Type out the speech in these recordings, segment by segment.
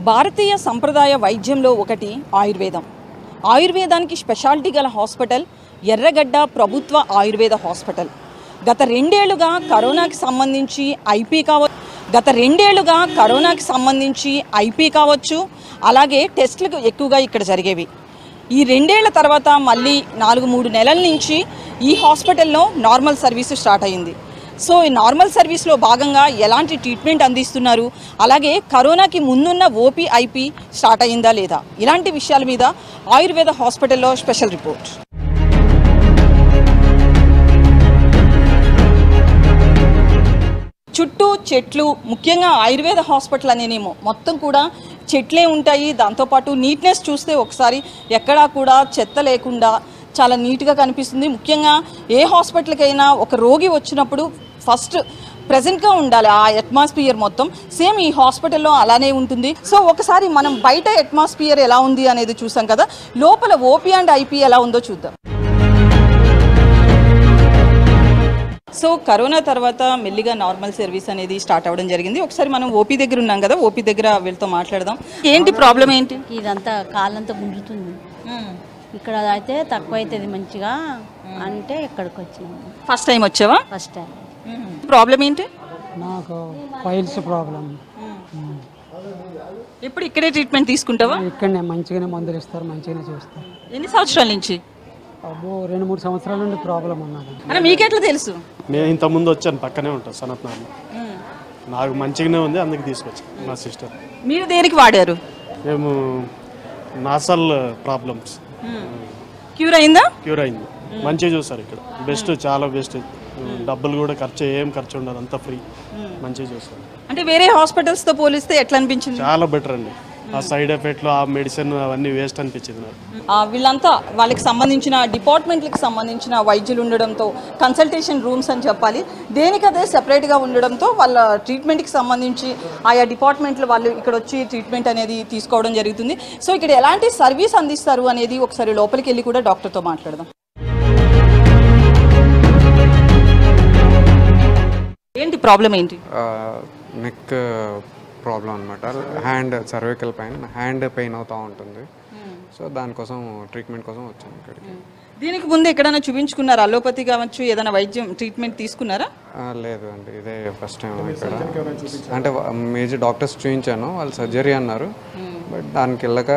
భారతీయ సంప్రదాయ వైద్యంలో ఒకటి ఆయుర్వేదం ఆయుర్వేదానికి స్పెషాలిటీ గల హాస్పిటల్ ఎర్రగడ్డ ప్రభుత్వ ఆయుర్వేద హాస్పిటల్ గత రెండేళ్లుగా కరోనాకి సంబంధించి ఐపీ కావచ్చు గత రెండేళ్లుగా కరోనాకి సంబంధించి ఐపీ కావచ్చు అలాగే టెస్టులు ఎక్కువగా ఇక్కడ జరిగేవి ఈ రెండేళ్ల తర్వాత మళ్ళీ నాలుగు మూడు నెలల నుంచి ఈ హాస్పిటల్లో నార్మల్ సర్వీసు స్టార్ట్ అయింది సో ఈ నార్మల్ సర్వీస్లో భాగంగా ఎలాంటి ట్రీట్మెంట్ అందిస్తున్నారు అలాగే కరోనాకి ముందున్న ఓపీ ఐపీ స్టార్ట్ అయిందా లేదా ఇలాంటి విషయాల మీద ఆయుర్వేద హాస్పిటల్లో స్పెషల్ రిపోర్ట్ చుట్టూ చెట్లు ముఖ్యంగా ఆయుర్వేద హాస్పిటల్ అనేనేమో మొత్తం కూడా చెట్లే ఉంటాయి దాంతోపాటు నీట్నెస్ చూస్తే ఒకసారి ఎక్కడా కూడా చెత్త లేకుండా చాలా నీట్గా కనిపిస్తుంది ముఖ్యంగా ఏ హాస్పిటల్కైనా ఒక రోగి వచ్చినప్పుడు ఫస్ట్ ప్రజెంట్గా ఉండాలి ఆ అట్మాస్ఫియర్ మొత్తం సేమ్ ఈ హాస్పిటల్లో అలానే ఉంటుంది సో ఒకసారి మనం బయట అట్మాస్ఫియర్ ఎలా ఉంది అనేది చూసాం కదా లోపల ఓపీ అండ్ ఐపీ ఎలా ఉందో చూద్దాం సో కరోనా తర్వాత మెల్లిగా నార్మల్ సర్వీస్ అనేది స్టార్ట్ అవ్వడం జరిగింది ఒకసారి మనం ఓపీ దగ్గర ఉన్నాం కదా ఓపీ దగ్గర వీళ్ళతో మాట్లాడదాం ఏంటి ప్రాబ్లం ఏంటి ఇదంతా కాళ్ళంతా గుంజుతుంది ఇక్కడ అయితే తక్కువ అవుతుంది మంచిగా అంటే ఇక్కడికి వచ్చినాము ఫస్ట్ టైం వచ్చావా ఫస్ట్ టైం ప్రాబ్లం ఏంటి నాకు ఫైల్స్ ప్రాబ్లం ఎప్పుడు ఇక్కడే ట్రీట్మెంట్ తీసుకుంటావా ఇక్కడనే మంచిగానే మందులు ఇస్తారు మంచిగానే చూస్తారు ఎన్ని సంవత్సరాల నుంచి అబ్బో రెండు మూడు సంవత్సరాల నుండి ప్రాబ్లం ఉన్నది అరే మీకెట్లా తెలుసు నేను ఇంత ముందు వచ్చాను పక్కనే ఉంటాను సనత్ నాన్న నాకు మంచిగానే ఉంది అందుకు తీసుకొచ్చాను మా సిస్టర్ మీరు దేనికి వాడారు మేము నాసల్ ప్రాబ్లమ్స్ క్యూర్ అయిందా క్యూర్ అయింది మంచిగా చూస్తారు ఇక్కడ బెస్ట్ చాలా బెస్ట్ డబ్బులు కూడా ఖర్చు ఏం ఖర్చు ఉండదు అంతా ఫ్రీ మంచిగా చూస్తారు అంటే వేరే హాస్పిటల్స్తో పోలిస్తే ఎట్లా అనిపించింది చాలా బెటర్ అండి ఆ సైడ్ ఎఫెక్ట్లు ఆ మెడిసిన్ అవన్నీ వేస్ట్ అనిపించింది నాకు ఆ, వీళ్ళంతా వాళ్ళకి సంబంధించిన డిపార్ట్మెంట్లకు సంబంధించిన వైద్యులు ఉండడంతో కన్సల్టేషన్ రూమ్స్ అని చెప్పాలి దేనికదే సెపరేట్గా ఉండడంతో వాళ్ళ ట్రీట్మెంట్కి సంబంధించి ఆయా డిపార్ట్మెంట్లు వాళ్ళు ఇక్కడ వచ్చి ట్రీట్మెంట్ అనేది తీసుకోవడం జరుగుతుంది సో ఇక్కడ ఎలాంటి సర్వీస్ అందిస్తారు అనేది ఒకసారి లోపలికి వెళ్ళి కూడా డాక్టర్తో మాట్లాడదాం ఏంటి ప్రాబ్లం ఏంటి నెక్ ప్రాబ్లం అనమాట hand cervical pain hand pain అవుతూ ఉంటుంది సో దానికోసం ట్రీట్మెంట్ కోసం వచ్చాను ఇక్కడికి దీనికి ముందు ఎక్కడైనా చూపించుకున్నారా అలోపతి కావచ్చు ఏదైనా వైద్యం ట్రీట్మెంట్ తీసుకున్నారా ఆ, లేదు అండి ఇదే ఫస్ట్ టైం ఇక్కడ అంటే మేజర్ డాక్టర్స్ చూపించాను వాళ్ళు సర్జరీ అన్నారు బట్ దానికి వెళ్ళక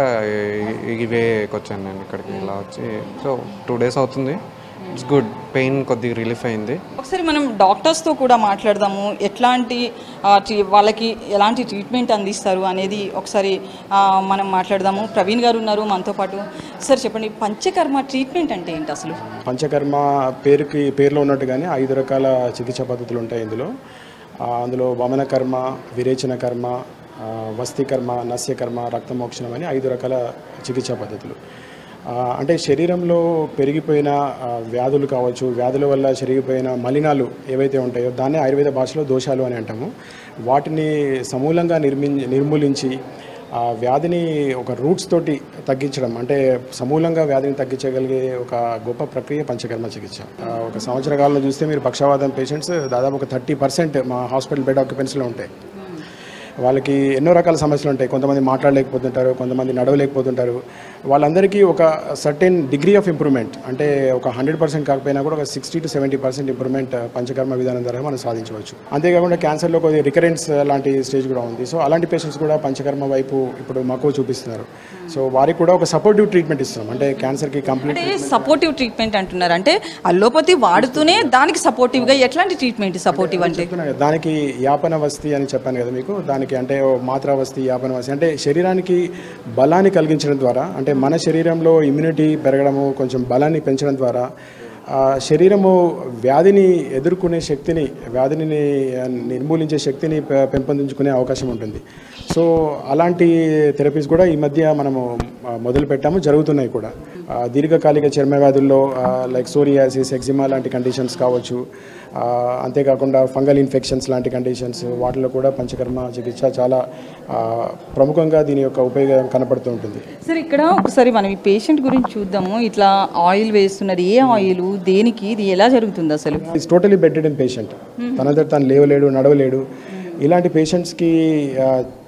ఇ- ఇవేకి వచ్చాను నేను ఇక్కడికి ఇలా వచ్చి సో టూ డేస్ అవుతుంది ఇట్స్ గుడ్ పెయిన్ కొద్దిగా రిలీఫ్ అయింది ఒకసారి మనం డాక్టర్స్తో కూడా మాట్లాడదాము ఎట్లాంటి ఆ, ట్రీ- వాళ్ళకి ఎలాంటి ట్రీట్మెంట్ అందిస్తారు అనేది ఒకసారి ఆ, మనం మాట్లాడదాము ప్రవీణ్ గారు ఉన్నారు మనతో పాటు సార్ చెప్పండి పంచకర్మ ట్రీట్మెంట్ అంటే ఏంటి అసలు పంచకర్మ పేరుకి పేరులో ఉన్నట్టుగానే ఐదు రకాల చికిత్సా పద్ధతులు ఉంటాయి ఇందులో ఆ, అందులో వమన కర్మ విరేచన కర్మ ఆ, వస్తి కర్మ నస్య కర్మ రక్తమోక్షణం అని ఐదు రకాల చికిత్సా పద్ధతులు ఆ, అంటే శరీరంలో పెరిగిపోయిన ఆ, వ్యాధులు కావచ్చు వ్యాధుల వల్ల పెరిగిపోయిన మలినాలు ఏవైతే ఉంటాయో దాన్నే ఆయుర్వేద భాషలో దోషాలు అని అంటాము వాటిని సమూలంగా నిర్మి నిర్మూలించి ఆ వ్యాధిని ఒక రూట్స్ తోటి తగ్గించడం అంటే సమూలంగా వ్యాధిని తగ్గించగలిగే ఒక గొప్ప ప్రక్రియ పంచకర్మ చికిత్స ఆ, ఒక సంవత్సర కాలంలో చూస్తే మీరు పక్షవాతం పేషెంట్స్ దాదాపు ఒక థర్టీ పర్సెంట్ మా హాస్పిటల్ బెడ్ ఆక్యుపెన్సీలో ఉంటాయి వాళ్ళకి ఎన్నో రకాల సమస్యలు ఉంటాయి కొంతమంది మాట్లాడలేకపోతుంటారు కొంతమంది నడవలేకపోతుంటారు వాళ్ళందరికీ ఒక సర్టెన్ డిగ్రీ ఆఫ్ ఇంప్రూవ్మెంట్ అంటే ఒక హండ్రెడ్ పర్సెంట్ కాకపోయినా కూడా ఒక sixty to seventy percent improvement panchakarma విధానం ద్వారా మనం సాధించవచ్చు అంతేకాకుండా క్యాన్సర్లో కొద్ది రికరెన్స్ లాంటి స్టేజ్ కూడా ఉంది సో అలాంటి పేషెంట్స్ కూడా పంచకర్మ వైపు ఇప్పుడు మక్కువ చూపిస్తున్నారు సో వారికి కూడా ఒక సపోర్టివ్ ట్రీట్మెంట్ ఇస్తున్నాం అంటే క్యాన్సర్కి కంప్లీట్ అంటే సపోర్టివ్ ట్రీట్మెంట్ అంటున్నారు అంటే అలోపతి వాడుతూనే దానికి సపోర్టివ్గా ఎట్లాంటి ట్రీట్మెంట్ సపోర్టివ్ అంటే చెప్తున్నా కదా, దానికి యాపన వస్తి అని చెప్పాను కదా మీకు దానికి అంటే ఓ మాత్రా వస్తి యాపన వస్తి అంటే శరీరానికి బలాన్ని కలిగించడం ద్వారా అంటే మన శరీరంలో ఇమ్యూనిటీ పెరగడము కొంచెం బలాన్ని పెంచడం ద్వారా ఆ, శరీరము వ్యాధిని ఎదుర్కొనే శక్తిని వ్యాధిని ఆ, నిర్మూలించే శక్తిని పె- పెంపొందించుకునే అవకాశం ఉంటుంది సో అలాంటి థెరపీస్ కూడా ఈ మధ్య మనము ఆ, మొదలు పెట్టాము జరుగుతున్నాయి కూడా ఆ, దీర్ఘకాలిక చర్మ వ్యాధుల్లో లైక్ సోరియాసిస్ ఎగ్జిమా లాంటి కండిషన్స్ కావచ్చు ఆ, అంతేకాకుండా ఫంగల్ ఇన్ఫెక్షన్స్ లాంటి కండిషన్స్ వాటిలో కూడా పంచకర్మ చికిత్స చాలా ఆ, ప్రముఖంగా దీని యొక్క ఉపయోగం కనపడుతూ ఉంటుంది సార్ ఇక్కడ ఒకసారి మనం ఈ పేషెంట్ గురించి చూద్దాము ఇట్లా ఆయిల్ వేస్తున్నారు ఏ ఆయిల్ దేనికి ఇది ఎలా జరుగుతుంది అసలు is totally bed and patient తనంతట తను లేవలేడు నడవలేడు ఇలాంటి పేషెంట్స్కి ఆ,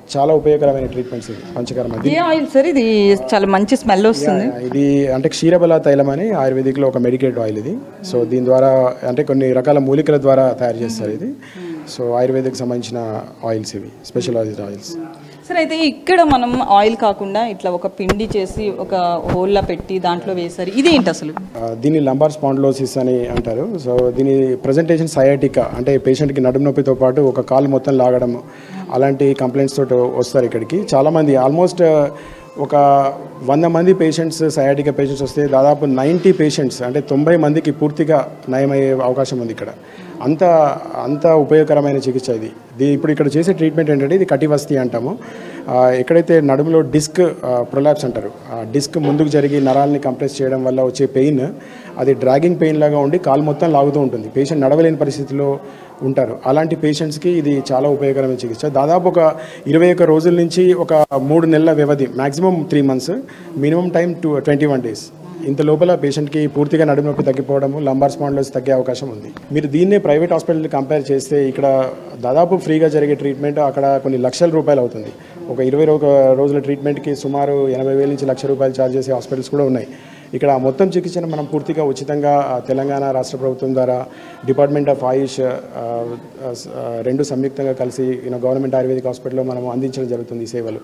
చాలా ఉపయోగకరమైన ట్రీట్మెంట్స్ ఇది పంచకర్మ ఏ ఆయిల్ సార్ ఇది చాలా మంచి స్మెల్ వస్తుంది ఇది అంటే క్షీరబల తైలం అని ఆయుర్వేదిక్లో ఒక మెడికేట్ ఆయిల్ ఇది సో దీని ద్వారా అంటే కొన్ని రకాల మూలికల ద్వారా తయారు చేస్తారు ఇది సో ఆయుర్వేదిక్ సంబంధించిన ఆయిల్స్ ఇవి స్పెషలైజ్డ్ ఆయిల్స్ సరే అయితే ఇక్కడ మనం ఆయిల్ కాకుండా ఇట్లా ఒక పిండి చేసి ఒక హోల్లా పెట్టి దాంట్లో వేసారు ఇది ఏంటి అసలు ఆ, దీన్ని లంబార్ స్పాండ్లోసిస్ అని అంటారు సో దీని ప్రజెంటేషన్ సయాటికా అంటే పేషెంట్కి నడుము నొప్పితో పాటు ఒక కాలు మొత్తం లాగడం అలాంటి కంప్లైంట్స్ తోటి వస్తారు ఇక్కడికి చాలామంది ఆల్మోస్ట్ ఒక వంద మంది పేషెంట్స్ సయాటికా పేషెంట్స్ వస్తే దాదాపు నైంటీ పేషెంట్స్ అంటే తొంభై మందికి పూర్తిగా నయమయ్యే అవకాశం ఉంది ఇక్కడ అంత అంత ఉపయోగకరమైన చికిత్స ఇది ఇది ఇప్పుడు ఇక్కడ చేసే ట్రీట్మెంట్ ఏంటంటే ఇది కటివస్తి అంటాము ఆ, ఎక్కడైతే నడుములో డిస్క్ ప్రొలాప్స్ అంటారు ఆ డిస్క్ ముందుకు జరిగి నరాల్ని కంప్రెస్ చేయడం వల్ల వచ్చే పెయిన్ అది డ్రాగింగ్ పెయిన్ లాగా ఉండి కాలు మొత్తం లాగుతూ ఉంటుంది పేషెంట్ నడవలేని పరిస్థితిలో ఉంటారు అలాంటి పేషెంట్స్కి ఇది చాలా ఉపయోగకరమైన చికిత్స దాదాపు ఒక ఇరవై ఒక్క రోజుల నుంచి ఒక మూడు నెలల వ్యవధి maximum three months minimum time two twenty one days ఇంత లోపల పేషెంట్కి పూర్తిగా నడుము నొప్పి తగ్గిపోవడము లంబార్ స్పాండ్లోస్ తగ్గే అవకాశం ఉంది మీరు దీన్నే ప్రైవేట్ హాస్పిటల్ కంపేర్ చేస్తే ఇక్కడ దాదాపు ఫ్రీగా జరిగే ట్రీట్మెంట్ అక్కడ కొన్ని లక్షల రూపాయలు అవుతుంది ఒక ఇరవై ఒక రోజుల ట్రీట్మెంట్కి సుమారు ఎనభై వేల నుంచి లక్ష రూపాయలు ఛార్జ్ చేసే హాస్పిటల్స్ కూడా ఉన్నాయి ఇక్కడ ఆ మొత్తం చికిత్సను మనం పూర్తిగా ఉచితంగా ఆ, తెలంగాణ రాష్ట్ర ప్రభుత్వం ద్వారా డిపార్ట్మెంట్ ఆఫ్ ఆయుష్ ఆ, ఆ, ఆ, రెండు సంయుక్తంగా కలిసి ఈయన గవర్నమెంట్ ఆయుర్వేదిక్ హాస్పిటల్లో మనం అందించడం జరుగుతుంది ఈ సేవలు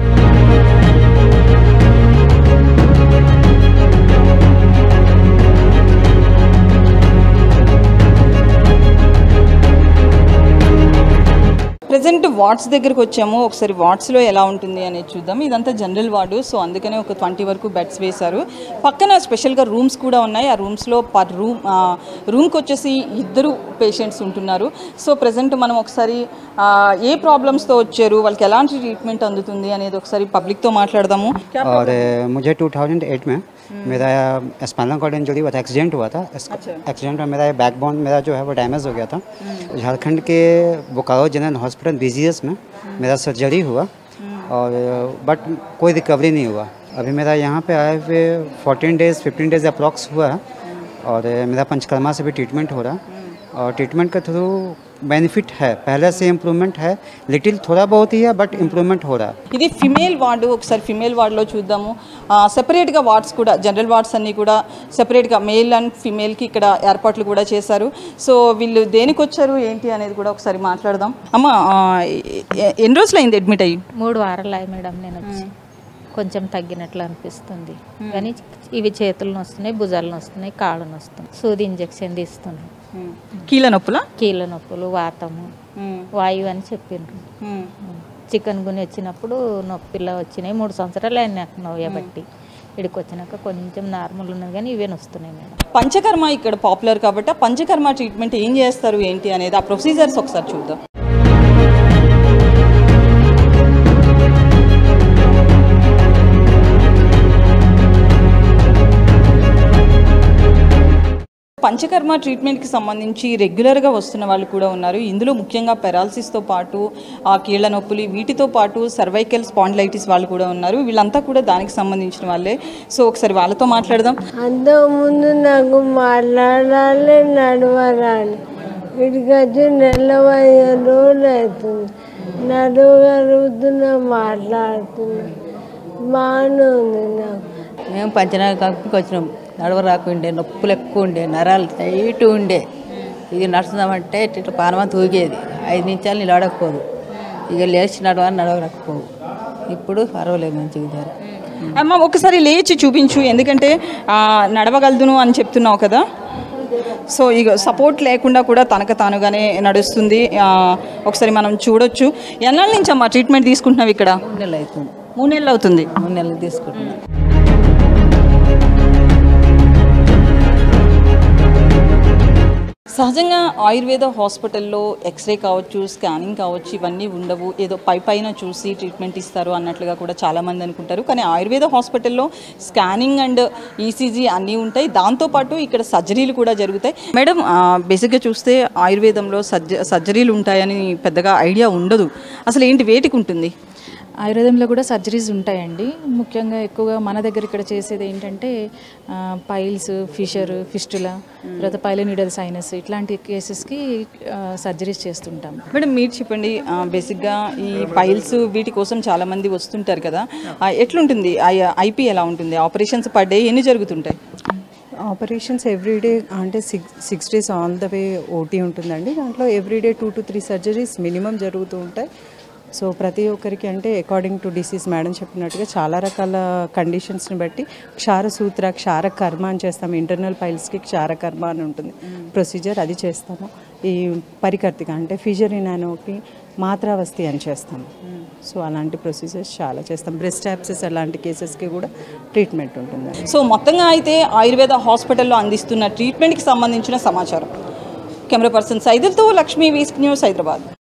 ప్రజెంట్ వార్డ్స్ దగ్గరకు వచ్చాము ఒకసారి వార్డ్స్లో ఎలా ఉంటుంది అనేది చూద్దాం ఇదంతా జనరల్ వార్డు సో అందుకనే ఒక ట్వంటీ వరకు బెడ్స్ వేశారు పక్కన స్పెషల్గా రూమ్స్ కూడా ఉన్నాయి ఆ రూమ్స్లో పర్ రూమ్ రూమ్కి వచ్చేసి ఇద్దరు పేషెంట్స్ ఉంటున్నారు సో ప్రజెంట్ మనం ఒకసారి ఆ, ఏ ప్రాబ్లమ్స్తో వచ్చారు వాళ్ళకి ఎలాంటి ట్రీట్మెంట్ అందుతుంది అనేది ఒకసారి పబ్లిక్తో మాట్లాడదాము और अ, मुझे 2008 में मेरा स्पाइनल कॉर्ड इंजरी हुआ था एक्सीडेंट हुआ था एक्सीडेंट में मेरा बैकबोन मेरा जो है वो डैमेज हो गया था झारखंड के बोकारो जनरल हॉस्पिटल बीजीएस में मेरा सर्जरी हुआ और बट कोई रिकवरी नहीं हुआ अभी मेरा यहाँ पे आए हुए 14 डेज़ 15 डेज़ अप्रॉक्स हुआ है और अ, मेरा पंचकर्मा से भी ट्रीटमेंट हो रहा है और ट्रीटमेंट के थ्रू बेनिफिट है पहले से इम्प्रूवमेंट है लिटिल थोड़ा बहुत ही है बट इम्प्रूवमेंट हो रहा है ఇది ఫిమేల్ వార్డు ఒకసారి ఫిమేల్ వార్డులో చూద్దాము సెపరేట్గా వార్డ్స్ కూడా జనరల్ వార్డ్స్ అన్నీ కూడా సెపరేట్గా మేల్ అండ్ ఫిమేల్కి ఇక్కడ ఏర్పాట్లు కూడా చేశారు సో వీళ్ళు దేనికి వచ్చారు ఏంటి అనేది కూడా ఒకసారి మాట్లాడదాం అమ్మ ఆ, ఎ- ఎన్ని రోజులు అయింది అడ్మిట్ అయ్యి మూడు వారాలు అయ్యి మేడం నేను వచ్చి కొంచెం తగ్గినట్లు అనిపిస్తుంది కానీ ఇవి చేతులు నొస్తున్నాయి భుజాలు నొస్తున్నాయి కాళ్ళు నొస్తున్నాయి సూది ఇంజెక్షన్ తీస్తున్నాయి కీళ్ళ నొప్పులా కీళ్ళ నొప్పులు వాతము వాయువు అని చెప్పిండ్రు చికెన్ గుని వచ్చినప్పుడు నొప్పిలా వచ్చినాయి మూడు సంవత్సరాలు అయినాయి నాకు నవ్య బట్టి ఇక్కడికి వచ్చినాక కొంచెం నార్మల్ ఉన్నది కానీ ఇవే వస్తున్నాయి మేడం పంచకర్మ ఇక్కడ పాపులర్ కాబట్టి ఆ పంచకర్మ ట్రీట్మెంట్ ఏం చేస్తారు ఏంటి అనేది ఆ ప్రొసీజర్స్ ఒకసారి చూద్దాం పంచకర్మ ట్రీట్మెంట్కి సంబంధించి రెగ్యులర్గా వస్తున్న వాళ్ళు కూడా ఉన్నారు ఇందులో ముఖ్యంగా పెరాలసిస్తో పాటు ఆ కీళ్ళ నొప్పులు వీటితో పాటు సర్వైకల్ స్పాండిలైటిస్ వాళ్ళు కూడా ఉన్నారు వీళ్ళంతా కూడా దానికి సంబంధించిన వాళ్ళే సో ఒకసారి వాళ్ళతో మాట్లాడదాం అంతకుముందు నాకు మాట్లాడాలి నడవరాలి ఇక్కడికి వచ్చి నెల పదిహేను రోజులు అవుతుంది నడవగలుగుతున్నా మాట్లాడుతున్నా బాగానే ఉంది నాకు మేము పంచనాలు కంపెనీకి వచ్చినాం నడవ రాకుండే నొప్పులు ఎక్కువ ఉండే నరాలు టైట్ ఉండే ఇక నడుచుదామంటే ఇట్లా పానమా తూగేది ఐదు నిమిషాలు నిలబడకపోదు ఇక లేచి నడవని నడవలేకపోవు ఇప్పుడు పర్వాలేదు మంచిగా ఉన్నారు. అమ్మ ఒకసారి లేచి చూపించు ఎందుకంటే ఆ, నడవగలుదును అని చెప్తున్నావు కదా సో ఇక సపోర్ట్ లేకుండా కూడా తనకు తానుగానే నడుస్తుంది ఆ, ఒకసారి మనం చూడొచ్చు ఎన్నాళ్ళ నుంచి అమ్మా ట్రీట్మెంట్ తీసుకుంటున్నావు ఇక్కడ మూడు నెలలు అవుతుంది మూడు నెలలు అవుతుంది మూడు నెలలు తీసుకుంటున్నాం సహజంగా ఆయుర్వేద హాస్పిటల్లో ఎక్స్రే కావచ్చు స్కానింగ్ కావచ్చు ఇవన్నీ ఉండవు ఏదో పై పైన చూసి ట్రీట్మెంట్ ఇస్తారు అన్నట్లుగా కూడా చాలామంది అనుకుంటారు కానీ ఆయుర్వేద హాస్పిటల్లో స్కానింగ్ అండ్ ఈసీజీ అన్నీ ఉంటాయి దాంతోపాటు ఇక్కడ సర్జరీలు కూడా జరుగుతాయి మేడం ఆ, బేసిక్గా చూస్తే ఆయుర్వేదంలో సర్జ సర్జరీలు ఉంటాయని పెద్దగా ఐడియా ఉండదు అసలు ఏంటి వేటికి ఉంటుంది ఆయుర్వేదంలో కూడా సర్జరీస్ ఉంటాయండి ముఖ్యంగా ఎక్కువగా మన దగ్గర ఇక్కడ చేసేది ఏంటంటే పైల్స్ ఫిషర్ ఫిస్టులా తర్వాత పైలనీడల్ సైనస్ ఇట్లాంటి కేసెస్కి సర్జరీస్ చేస్తుంటాం మేడం మీరు చెప్పండి ఆ, బేసిక్గా ఈ ఫైల్స్ వీటి కోసం చాలా మంది వస్తుంటారు కదా ఆ, ఎట్లుంటుంది ఐపీ ఎలా ఉంటుంది ఆపరేషన్స్ పర్ డే ఎన్ని జరుగుతుంటాయి ఆపరేషన్స్ ఎవ్రీడే అంటే six six days all the way OT ఉంటుందండి దాంట్లో everyday two to three surgeries minimum జరుగుతూ ఉంటాయి సో ప్రతి ఒక్కరికి అంటే అకార్డింగ్ టు డిసీజ్ మేడం చెప్పినట్టుగా చాలా రకాల కండిషన్స్ని బట్టి క్షార సూత్ర క్షార కర్మ అని చేస్తాం ఇంటర్నల్ ఫైల్స్కి క్షార కర్మ అని ఉంటుంది ప్రొసీజర్ అది చేస్తాము ఈ పరికర్తిక అంటే ఫిజరినానోకి మాత్రావస్థి అని చేస్తాము సో అలాంటి ప్రొసీజర్స్ చాలా చేస్తాం బ్రెస్ట్ యాప్సెస్ అలాంటి కేసెస్కి కూడా ట్రీట్మెంట్ ఉంటుంది సో మొత్తంగా అయితే ఆయుర్వేద హాస్పిటల్లో అందిస్తున్న ట్రీట్మెంట్కి సంబంధించిన సమాచారం కెమెరా పర్సన్ సైదులతో లక్ష్మీ వీస్క్ న్యూస్ హైదరాబాద్